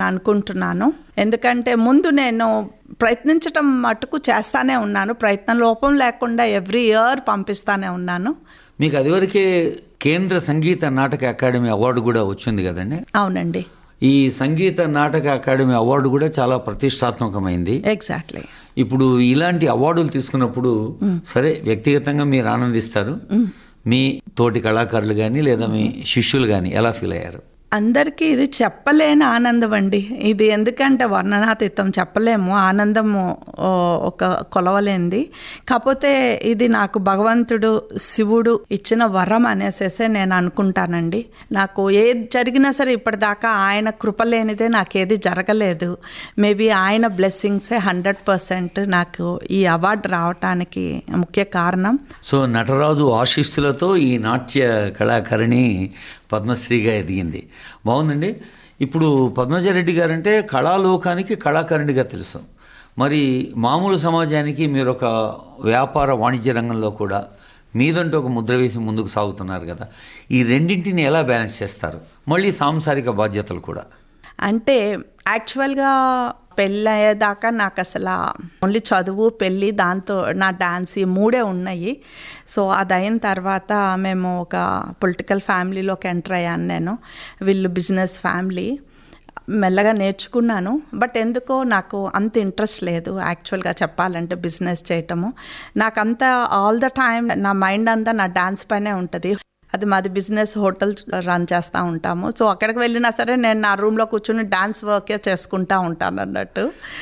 అనుకుంటున్నాను ఎందుకంటే ముందు నేను ప్రయత్నించటం మటుకు చేస్తానే ఉన్నాను ప్రయత్నం లోపం లేకుండా ఎవ్రీ ఇయర్ పంపిస్తానే ఉన్నాను మీకు అదివరకే కేంద్ర సంగీత నాటక అకాడమీ అవార్డు కూడా వచ్చింది కదండి అవునండి ఈ సంగీత నాటక అకాడమీ అవార్డు కూడా చాలా ప్రతిష్టాత్మకమైంది ఎగ్జాక్ట్లీ ఇప్పుడు ఇలాంటి అవార్డులు తీసుకున్నప్పుడు సరే వ్యక్తిగతంగా మీరు ఆనందిస్తారు మీ తోటి కళాకారులు కానీ లేదా మీ శిష్యులు కానీ ఎలా ఫీల్ అయ్యారు అందరికీ ఇది చెప్పలేని ఆనందం అండి ఇది ఎందుకంటే వర్ణనాతీతం చెప్పలేము ఆనందము ఓ, ఒక కొలవలేంది కాకపోతే ఇది నాకు భగవంతుడు శివుడు ఇచ్చిన వరం అనేసేసే నేను అనుకుంటానండి నాకు ఏది జరిగినా సరే ఇప్పటిదాకా ఆయన కృప లేనిదే నాకేది జరగలేదు మేబీ ఆయన బ్లెస్సింగ్సే హండ్రెడ్ పర్సెంట్ నాకు ఈ అవార్డు రావటానికి ముఖ్య కారణం సో నటరాజు ఆశీస్సులతో ఈ నాట్య కళాకారిణి పద్మశ్రీగా ఎదిగింది బాగుందండి ఇప్పుడు పద్మజారెడ్డి గారంటే కళాలోకానికి కళాకారునిగా తెలుసు మరి మామూలు సమాజానికి మీరు ఒక వ్యాపార వాణిజ్య రంగంలో కూడా మీదంటూ ఒక ముద్ర వేసి ముందుకు సాగుతున్నారు కదా ఈ రెండింటిని ఎలా బ్యాలెన్స్ చేస్తారు మళ్ళీ సాంసారిక బాధ్యతలు కూడా అంటే యాక్చువల్గా పెళ్ళి అయ్యేదాకా నాకు అసలు ఓన్లీ చదువు పెళ్ళి దాంతో నా డాన్స్ ఈ మూడే ఉన్నాయి సో అది అయిన తర్వాత మేము ఒక పొలిటికల్ ఫ్యామిలీలోకి ఎంటర్ అయ్యాను నేను వీళ్ళు బిజినెస్ ఫ్యామిలీ మెల్లగా నేర్చుకున్నాను బట్ ఎందుకో నాకు అంత ఇంట్రెస్ట్ లేదు యాక్చువల్గా చెప్పాలంటే బిజినెస్ చేయటము నాకంతా ఆల్ ద టైమ్ నా మైండ్ అంతా నా డాన్స్ పైనే ఉంటుంది అది మాది బిజినెస్ హోటల్ రన్ చేస్తూ ఉంటాము సో అక్కడికి వెళ్ళినా సరే నేను నా రూమ్లో కూర్చుని డాన్స్ వర్కే చేసుకుంటా ఉంటాను అన్నట్టు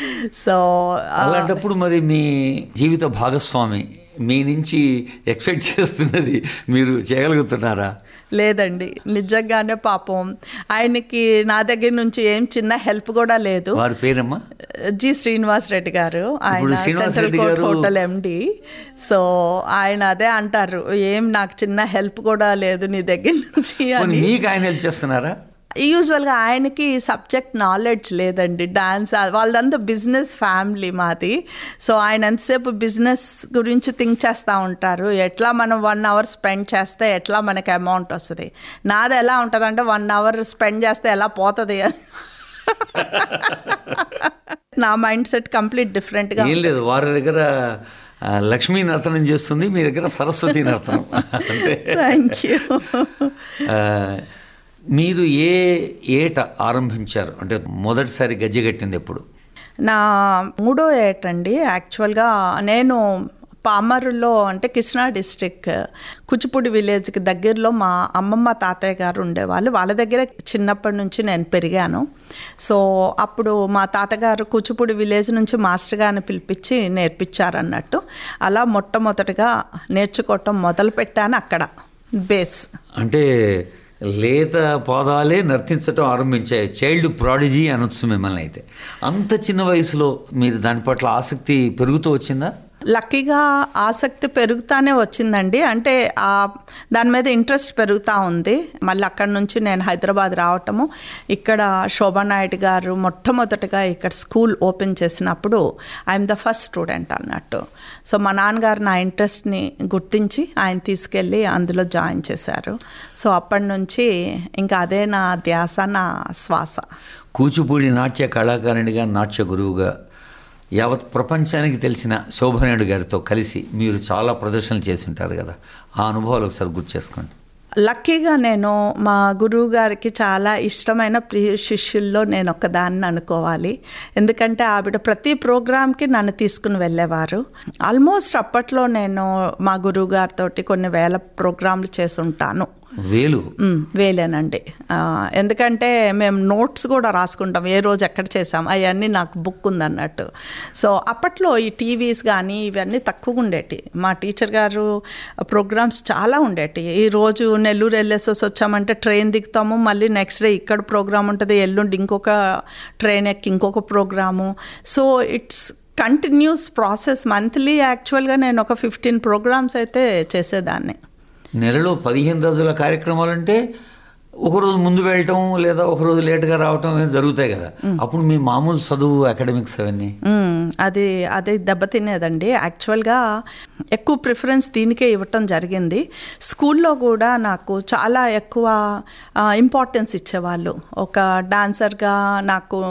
సో అలాంటప్పుడు మరి మీ జీవిత భాగస్వామి మీ నుంచి ఎక్స్పెక్ట్ చేస్తున్నది మీరు చేయగలుగుతున్నారా లేదండి నిజంగానే పాపం ఆయనకి నా దగ్గర నుంచి ఏం చిన్న హెల్ప్ కూడా లేదు వారి పేరమ్మా జి శ్రీనివాస్ రెడ్డి గారు ఆయన Srinivas central Reddy court garu- hotel MD so ఆయన అదే అంటారు ఏం నాకు చిన్న హెల్ప్ కూడా లేదు నీ దగ్గర నుంచి పోనీ అని మీకు ఆయన హెల్ప్ చేస్తున్నారా యూజువల్గా ఆయనకి సబ్జెక్ట్ నాలెడ్జ్ లేదండి డాన్స్ వాళ్ళదంతా బిజినెస్ ఫ్యామిలీ మాది సో ఆయన ఎంతసేపు బిజినెస్ గురించి థింక్ చేస్తూ ఉంటారు ఎట్లా మనం వన్ అవర్ స్పెండ్ చేస్తే ఎట్లా మనకి అమౌంట్ వస్తుంది నాది ఎలా ఉంటుంది అంటే వన్ అవర్ స్పెండ్ చేస్తే ఎలా పోతుంది అని నా మైండ్ సెట్ కంప్లీట్ డిఫరెంట్గా ఏం లేదు వారి దగ్గర ఆ, లక్ష్మీ నర్తనం చేస్తుంది మీ దగ్గర సరస్వతి నర్తనం అంటే థ్యాంక్ యూ ఆ, మీరు ఏ ఏట ఆరంభించారు అంటే మొదటిసారి గజ్జెగట్టింది ఎప్పుడు నా మూడో ఏటండి యాక్చువల్గా నేను పామరులో అంటే కృష్ణా డిస్టిక్ కుచిపూడి విలేజ్కి దగ్గరలో మా అమ్మమ్మ తాతయ్య గారు ఉండేవాళ్ళు వాళ్ళ దగ్గర చిన్నప్పటి నుంచి నేను పెరిగాను సో అప్పుడు మా తాతగారు కూచిపూడి విలేజ్ నుంచి మాస్టర్ గారిని పిలిపించి నేర్పించారన్నట్టు అలా మొట్టమొదటిగా నేర్చుకోవటం మొదలుపెట్టాను అక్కడ బేస్ అంటే లేత పాదాలే నర్తించటం ఆరంభించాయి చైల్డ్ ప్రాడిజీ అనొచ్చు మిమ్మల్ని అయితే అంత చిన్న వయసులో మీరు దాని పట్ల ఆసక్తి పెరుగుతూ వచ్చిందా లక్కీగా ఆసక్తి పెరుగుతానే వచ్చిందండి అంటే ఆ దాని మీద ఇంట్రెస్ట్ పెరుగుతూ ఉంది మళ్ళీ అక్కడ నుంచి నేను హైదరాబాద్ రావటము ఇక్కడ శోభానాయుడు గారు మొట్టమొదటిగా ఇక్కడ స్కూల్ ఓపెన్ చేసినప్పుడు ఐఎమ్ ద ఫస్ట్ స్టూడెంట్ అన్నట్టు సో మా నాన్నగారు నా ఇంట్రెస్ట్ని గుర్తించి ఆయన తీసుకెళ్ళి అందులో జాయిన్ చేశారు సో అప్పటి నుంచి ఇంకా అదే నా ధ్యాస నా శ్వాస కూచిపూడి నాట్య కళాకారునిగా నాట్య గురువుగా యావత్ ప్రపంచానికి తెలిసిన శోభనాయుడు గారితో కలిసి మీరు చాలా ప్రదర్శనలు చేసి ఉంటారు కదా ఆ అనుభవాలు ఒకసారి గుర్తు చేసుకోండి లక్కీగా నేను మా గురువు గారికి చాలా ఇష్టమైన ప్రియ శిష్యుల్లో నేను ఒకదాన్ని అనుకోవాలి ఎందుకంటే ఆవిడ ప్రతి ప్రోగ్రామ్కి నన్ను తీసుకుని వెళ్ళేవారు ఆల్మోస్ట్ అప్పట్లో నేను మా గురువు గారితో కొన్ని వేల ప్రోగ్రాంలు చేసి ఉంటాను వేలు మ్, వేలేనండి ఆ, ఎందుకంటే మేము నోట్స్ కూడా రాసుకుంటాం ఏ రోజు ఎక్కడ చేసాం అవన్నీ నాకు బుక్ ఉందన్నట్టు సో అప్పట్లో ఈ టీవీస్ కానీ ఇవన్నీ తక్కువగా ఉండేటి మా టీచర్ గారు ప్రోగ్రామ్స్ చాలా ఉండేటి ఈ రోజు నెల్లూరు వెళ్ళేసి వచ్చామంటే ట్రైన్ దిగుతాము మళ్ళీ నెక్స్ట్ డే ఇక్కడ ప్రోగ్రామ్ ఉంటుంది ఎల్లుండి ఇంకొక ట్రైన్ ఎక్కి ఇంకొక programme so it's continuous process monthly యాక్చువల్గా నేను ఒక ఫిఫ్టీన్ ప్రోగ్రామ్స్ అయితే చేసేదాన్ని నెలలో పదిహేను రోజుల కార్యక్రమాలు అంటే ఒకరోజు ముందు వెళ్ళటం లేదా ఒకరోజు లేట్గా రావటం ఏం జరుగుతాయి కదా అప్పుడు మీ మామూలు చదువు అకాడమిక్స్ అవన్నీ మ్మ్. అది అది దెబ్బతినేదండి యాక్చువల్గా ఎక్కువ ప్రిఫరెన్స్ దీనికే ఇవ్వటం జరిగింది స్కూల్లో కూడా నాకు చాలా ఎక్కువ ఇంపార్టెన్స్ ఇచ్చేవాళ్ళు ఒక డాన్సర్గా నాకు